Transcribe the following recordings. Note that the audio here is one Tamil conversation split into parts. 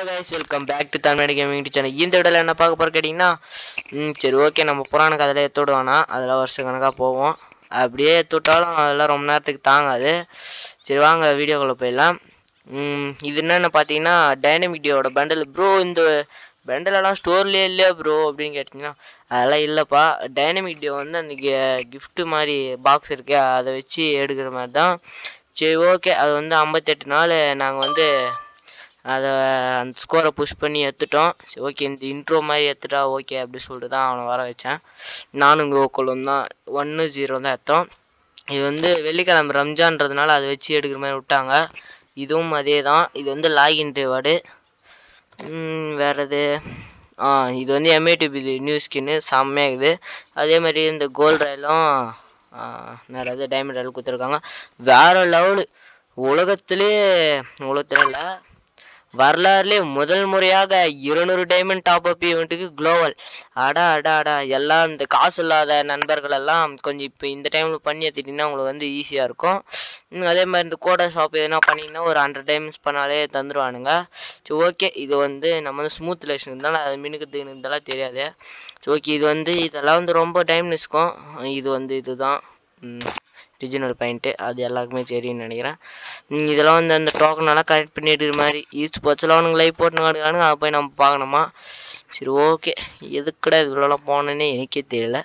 Guys welcome back to Tamil Nadu gaming channel இந்த வீடியோவில் என்ன பார்க்க போகிற கேட்டிங்கன்னா ம் சரி ஓகே நம்ம புராண கதையில எடுத்து விடுவானா அதெல்லாம் வருஷம் கணக்காக போவோம் அப்படியே எடுத்து விட்டாலும் அதெல்லாம் ரொம்ப நேரத்துக்கு தாங்காது சரி வாங்க வீடியோக்குள்ளே போயிடலாம் ம், இது என்னென்னு பார்த்தீங்கன்னா டைனமிக் டியோட பண்டல் ப்ரோ இந்த பண்டலெல்லாம் ஸ்டோர்லேயே இல்லையா ப்ரோ அப்படின்னு கேட்டிங்கன்னா அதெல்லாம் இல்லைப்பா டைனமிக் டியோ வந்து அந்த gift மாதிரி பாக்ஸ் இருக்கே அதை வச்சு எடுக்கிற மாதிரி தான் சரி ஓகே அது வந்து ஐம்பத்தெட்டு நாள் நாங்கள் வந்து அதை அந்த ஸ்கோரை புஷ் பண்ணி எடுத்துட்டோம் சரி ஓகே இந்த இன்ட்ரோ மாதிரி எடுத்துட்டா ஓகே அப்படி சொல்லிட்டு தான் அவனை வர வச்சேன் நானும் கோகுலும் தான் ஒன்று ஜீரோ தான் எடுத்தோம் இது வந்து வெள்ளிக்கிழமை ரம்ஜான்றதுனால அதை வச்சு எடுக்கிற மாதிரி விட்டாங்க இதுவும் அதே தான் இது வந்து லாகின் ரிவார்டு வேறு எது ஆ இது வந்து எம்ஏடிபி நியூ ஸ்கின்னு செம்மையாக இருக்குது அதே மாதிரி இந்த கோல்ட் ரயிலும் நிறைய டைமண்ட் ரயில் கொடுத்துருக்காங்க வேறு லெவலு உலகத்திலே உலகத்துல இல்லை வரலாறுலேயே முதல் முறையாக இருநூறு டைமண்ட் டாப் அப் ஈவெண்ட்டுக்கு குளோவல் அடா அடா அடா எல்லாம் இந்த காசு இல்லாத நண்பர்கள் எல்லாம் கொஞ்சம் இப்போ இந்த டைமில் பண்ணி எடுத்துட்டிங்கன்னா உங்களுக்கு வந்து ஈஸியாக இருக்கும் ம், அதே மாதிரி இந்த கோடா ஷாப் எதுனா பண்ணிங்கன்னா ஒரு ஹண்ட்ரட் டைம்ஸ் பண்ணாலே தந்துடுவானுங்க சரி ஓகே இது வந்து நம்ம வந்து ஸ்மூத் லேஷன் இருந்தாலும் அது மினுக்குதுன்னு இதெல்லாம் தெரியாது சரி ஓகே இது வந்து இதெல்லாம் வந்து ரொம்ப டைம் நிற்கும் இது வந்து இதுதான் ரிஜினல் பாயிண்ட்டு அது எல்லாருக்குமே தெரியும்னு நினைக்கிறேன் ம், இதெல்லாம் வந்து அந்த டோக்கன் எல்லாம் கரெக்ட் பண்ணி எடுக்கிற மாதிரி ஈஸ்ட் போச்சில் அவனுங்க லைவ் போட்டு காணுங்க அதை போய் நம்ம பார்க்கணுமா சரி ஓகே எதுக்குடா இதுலலாம் போனேன்னே எனக்கே தெரியல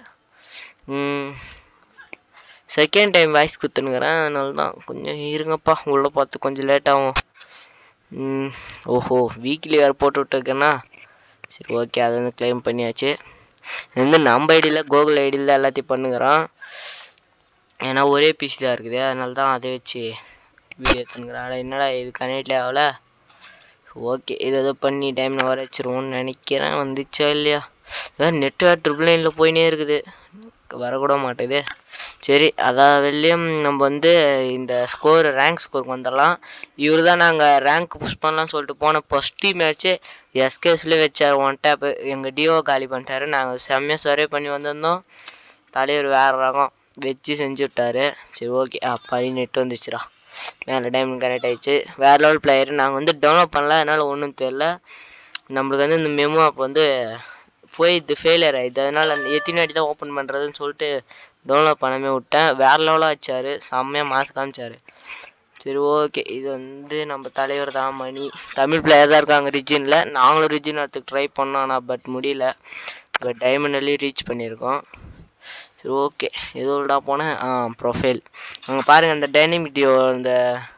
செகண்ட் டைம் வாய்ஸ் குத்துனுங்கிறேன் அதனால தான் கொஞ்சம் இருங்கப்பா உள்ளே பார்த்து கொஞ்சம் லேட் ஆகும் ம், ஓஹோ வீக்லி வேறு போட்டு விட்டுருக்கேன்னா சரி ஓகே அதை வந்து க்ளைம் பண்ணியாச்சு இது வந்து நம்ம ஐடியில் கூகுள் ஐடியில் தான் எல்லாத்தையும் பண்ணுங்கிறான் ஏன்னா ஒரே பிசி தான் இருக்குது அதனால தான் அதை வச்சு வீடியோ எடுத்துனுக்குறேன் அட என்னடா இது கனெக்ட்லே ஆகல ஓகே இது ஏதோ பண்ணி டைமில் வர வச்சிருவோம்னு நினைக்கிறேன் வந்துச்சா இல்லையா ஏதாவது நெட்ஒர்க் ட்ரிபிள் நைனில் போயினே இருக்குது வரக்கூட மாட்டேது சரி அதான் வெளியும் நம்ம வந்து இந்த ஸ்கோர் ரேங்க் ஸ்கோருக்கு வந்துடலாம் இவர் தான் நாங்கள் ரேங்க் புஷ் பண்ணலாம்னு சொல்லிட்டு போன ஃபஸ்ட்டு மேட்ச்சு எஸ்கேஸ்லேயே வச்சார் ஒன் டேப்பு எங்கள் டிஓ காலி பண்ணிட்டாரு நாங்கள் செம்மையாக சர்வே பண்ணி வந்திருந்தோம் தலைவர் வேறு ரகம் வச்சு செஞ்சு விட்டாரு சரி ஓகே அப்படி நெட் வந்துச்சுடா மேலே டைமண்ட் கனெக்ட் ஆயிடுச்சு வேறு லெவல் பிளேயர் நாங்கள் வந்து டவுன்லோட் பண்ணல அதனால் ஒன்றும் தெரில நம்மளுக்கு வந்து இந்த மெமோ ஆப் வந்து போய் இது ஃபெயிலியர் ஆயிடுது அதனால் அந்த எத்தனை வாட்டி தான் ஓப்பன் பண்ணுறதுன்னு சொல்லிட்டு டவுன்லோட் பண்ணாமே விட்டேன் வேறு லெவலாக வச்சார் செம்மையாக மாஸ் காமிச்சார் சரி ஓகே இது வந்து நம்ம தலைவர் தான் மணி தமிழ் பிளேயர் தான் இருக்காங்க ரிஜினில் நாங்களும் ரிஜின் வரத்துக்கு ட்ரை பண்ணோம் ஆனால் பட் முடியல பட் டைமண்ட்லேயும் ரீச் பண்ணியிருக்கோம் சரி ஓகே எதுவும்டா போனேன் ஆ ப்ரொஃபைல் அங்கே பாருங்கள் அந்த டைனமிட்டியோ அந்த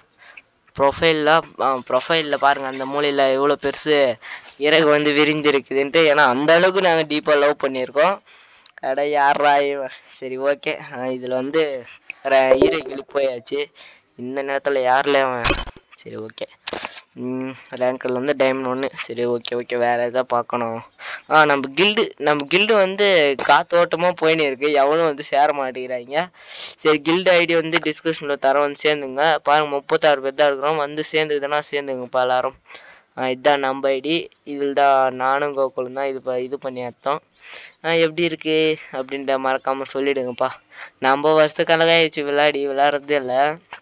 ப்ரொஃபைலில் ப்ரொஃபைலில் பாருங்கள் அந்த மூலையில் எவ்வளோ பெருசு இறகு வந்து விரிஞ்சிருக்குதுன்ட்டு ஏன்னா அந்த அளவுக்கு நாங்கள் டீப்பாக லவ் பண்ணியிருக்கோம் அட யாரா இவன் சரி ஓகே இதில் வந்து ஈரைக்கிளி போயாச்சு இந்த நேரத்தில் யாரில் அவன் சரி ஓகே ரேங்கில் வந்து டைமண்ட் ஒன்று சரி ஓகே ஓகே வேறு எதாவது பார்க்கணும் ஆ நம்ம கில்டு நம்ம கில்டு வந்து காத்தோட்டமாக போயின்னு இருக்கு எவனும் வந்து சேர மாட்டேங்கிறாங்க சரி கில்டு ஐடி வந்து டிஸ்கிரிப்ஷனில் தரோம் வந்து சேர்ந்துங்க பாருங்க முப்பத்தாறு பேர் தான் இருக்கிறோம் வந்து சேர்ந்துக்குதுன்னா சேர்ந்துங்கப்பா எல்லாரும் ஆ, இதுதான் நம்ம ஐடி இதில் தான் நானும் கோகுலும் தான் இது ப இது பண்ணி அர்த்தம் எப்படி இருக்கு அப்படின்ட்டு மறக்காமல் சொல்லிடுங்கப்பா நம்ம வருஷ கணக்காயிடுச்சு விளையாடி விளையாடுறதே இல்லை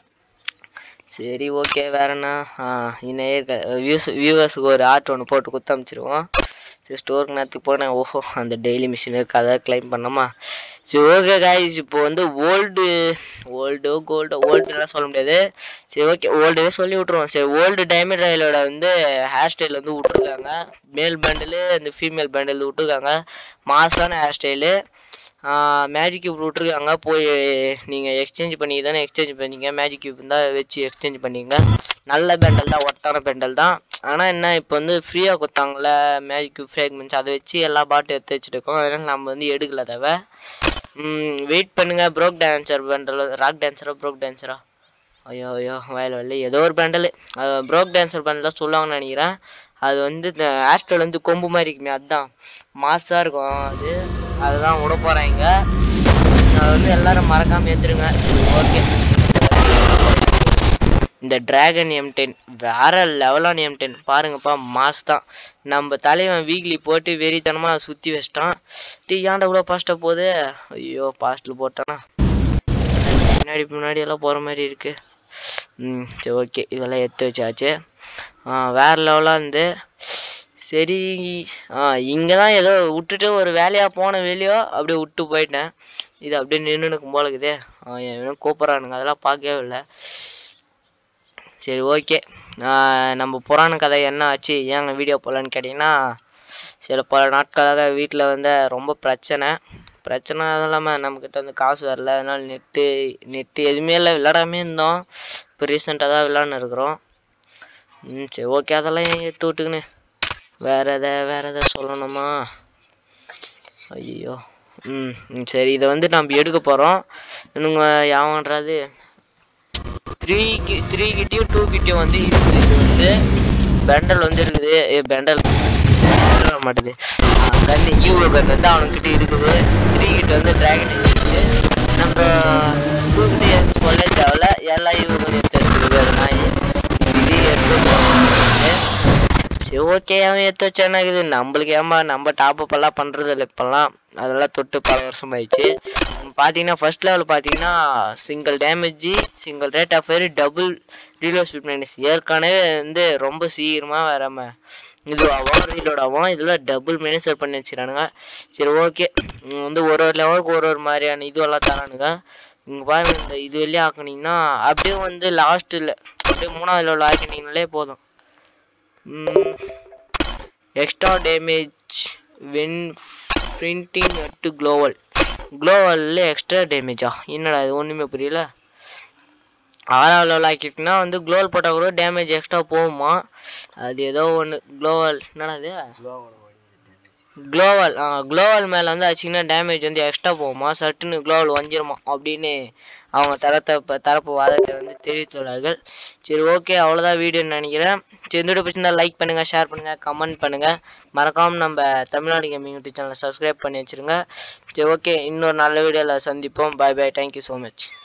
சரி ஓகே வேற என்ன ஆ இன்னும் வியூஸ் வியூவர்ஸுக்கு ஒரு ஆர்ட் ஒன்று போட்டு குத்து அமிச்சிருவோம் சரி ஸ்டோருக்கு நேரத்துக்கு போனேன் ஓஹோ அந்த டெய்லி மிஷின் இருக்கு அதை கிளைம் பண்ணோமா சரி ஓகே காய்ஸ் இப்போ வந்து ஓல்டு ஓல்டோ கோல்டோ ஓல்டுலாம் சொல்ல முடியாது சரி ஓகே ஓல்டே சொல்லி விட்ருவோம் சரி ஓல்டு டைமண்ட் ரயிலோட வந்து ஹேர் ஸ்டைல் வந்து விட்ருக்காங்க மேல் பேண்டில் இந்த ஃபீமேல் பேண்டில் விட்ருக்காங்க மாசான ஹேர் ஸ்டைலு மேஜிக் கியூப் விட்ருக்காங்க போய் நீங்கள் எக்ஸ்சேஞ்ச் பண்ணி தானே எக்ஸ்சேஞ்ச் பண்ணிங்க மேஜிக் கியூப் இருந்தால் வச்சு எக்ஸ்சேஞ்ச் பண்ணிங்க நல்ல பேண்டல் தான் ஒர்த்தான பேண்டல் தான் ஆனால் என்ன இப்போ வந்து ஃப்ரீயாக கொடுத்தாங்கள மேஜிக் கியூப் ஃப்ரேக்மெண்ட்ஸ் அதை வச்சு எல்லா பாட்டும் எடுத்து வச்சுட்டு இருக்கோம் அதனால் நம்ம வந்து எடுக்கல தவிர வெயிட் பண்ணுங்க ப்ரோக் டான்சர் பேண்டல் ராக் டான்ஸரா ப்ரோக் டான்ஸரா ஐயோ ஐயோ வயல் வயல் ஏதோ ஒரு பேண்டல் ப்ரோக் டான்சர் பேண்டல் தான் சொல்லுவாங்கன்னு நினைக்கிறேன் அது வந்து இந்த ஆஸ்ட்ரோல் வந்து கொம்பு மாதிரி இருக்குமே அதுதான் மாஸாக இருக்கும் அது அதுதான் விட போகிறாங்க அதை வந்து எல்லாரும் மறக்காமல் ஏற்றுருங்க ஓகே இந்த டிராகன் எம் டென் வேற லெவலான எம் டென் பாருங்கப்பா மாஸ் தான் நம்ம தலைவன் வீக்லி போட்டு வெறித்தனமாக சுற்றி வச்சிட்டான் டீ ஏன்டா இவ்வளோ ஃபாஸ்ட்டாக போகுது ஐயோ ஃபாஸ்ட்டில் போட்டானா முன்னாடி முன்னாடி எல்லாம் போகிற மாதிரி இருக்கு ம் சரி ஓகே இதெல்லாம் எடுத்து வச்சாச்சு ஆ வேற லெவலாக இருந்து சரி ஆ இங்கே தான் ஏதோ விட்டுட்டு ஒரு வேலையாக போன வெளியோ அப்படியே விட்டு போயிட்டேன் இது அப்படியே நின்று நிற்கும் போல இருக்குதே ஆ எவனும் கூப்பிட்றானுங்க அதெல்லாம் பார்க்கவே இல்லை சரி ஓகே நம்ம புராண கதை என்ன ஆச்சு ஏங்க வீடியோ போடலான்னு கேட்டிங்கன்னா சில பல நாட்களாக வீட்டில் வந்து ரொம்ப பிரச்சனை பிரச்சனை அதுவும் இல்லாமல் நம்மக்கிட்ட வந்து காசு வரல அதனால நெட்டு நெட்டு எதுவுமே இல்லை விளாடாமே இருந்தோம் இப்போ ரீசெண்டாக தான் விளாட்னு இருக்கிறோம் ம் சரி ஓகே அதெல்லாம் ஏன் எடுத்து விட்டுக்கின்னு வேறு எதை வேறு எதை சொல்லணுமா ஐயோ ம் ம், சரி இதை வந்து நம்ம எடுக்க போகிறோம் இன்னுங்க யாவன்றது த்ரீ கி த்ரீ கிட்டயும் டூ கிட்டயும் வந்து இருக்குது இது வந்து பெண்டல் வந்து இருக்குது ஏ பெண்டல் வர மாட்டுது கந்து யூஓ பெண்ட் வந்து அவனுக்கிட்ட இருக்குது த்ரீ கிட்ட வந்து டிராகன் இருக்குது நம்ம டூ கிட்ட சொல்ல தேவையில்ல எல்லா யூஓ எடுத்து எடுத்துருக்குது அது நாய் இது எடுத்து வச்சிருக்கு. சரி ஓகே அவன் எடுத்து வச்சானாக்குது நம்மளுக்கு ஏமா நம்ம டாப் அப் எல்லாம் பண்றது இல்லை இப்பெல்லாம் அதெல்லாம் தொட்டு பல வருஷம் ஆயிடுச்சு பார்த்தீங்கன்னா ஃபர்ஸ்ட் லெவல் பார்த்தீங்கன்னா single damage single rate of fire double reload speed minus ஏற்கனவே வந்து ரொம்ப சீக்கிரமாக வராம இதுவாகும் ரீலோட் ஆகும் இதில் டபுள் மைனஸ் பண்ணி வச்சுக்கிறானுங்க சரி ஓகே வந்து ஒரு ஒரு லெவலுக்கு ஒரு ஒரு மாதிரியான இதுவெல்லாம் தரானுங்க இங்கே பாருங்க இந்த இது வெளியே ஆக்குனீங்கன்னா அப்படியே வந்து லாஸ்ட்டில் அப்படியே மூணாவது லெவல் ஆக்கினீங்கனாலே போதும் extra damage when printing at global குளோவலில் எக்ஸ்ட்ரா டேமேஜா என்னடா இது ஒன்றுமே புரியல ஆறாவது லெவல் ஆக்கிட்டுனா வந்து குளோவல் போட்டால் கூட டேமேஜ் எக்ஸ்ட்ரா போகுமா அது ஏதோ ஒன்று குளோவல் என்னடா அது குளோவல் ஆ குளோவல் மேலே வந்து ஆச்சுங்கன்னா டேமேஜ் வந்து எக்ஸ்ட்ரா போகுமா சட்டுன்னு குளோவல் வஞ்சிருமா அப்படின்னு அவங்க தரத்தை ப- தரப்பு வாதத்தை வந்து தெரிவித்துள்ளார்கள் சரி ஓகே அவ்வளோதான் வீடியோன்னு நினைக்கிறேன் சரி இந்த வீடியோ பிடிச்சிருந்தா லைக் பண்ணுங்கள் ஷேர் பண்ணுங்கள் கமெண்ட் பண்ணுங்கள் மறக்காமல் நம்ம தமிழ்நாடு கேமிங் யூடியூப் சேனலை சப்ஸ்கிரைப் பண்ணி வச்சுருங்க சரி ஓகே இன்னொரு நல்ல வீடியோவில் சந்திப்போம் bye bye thank you so much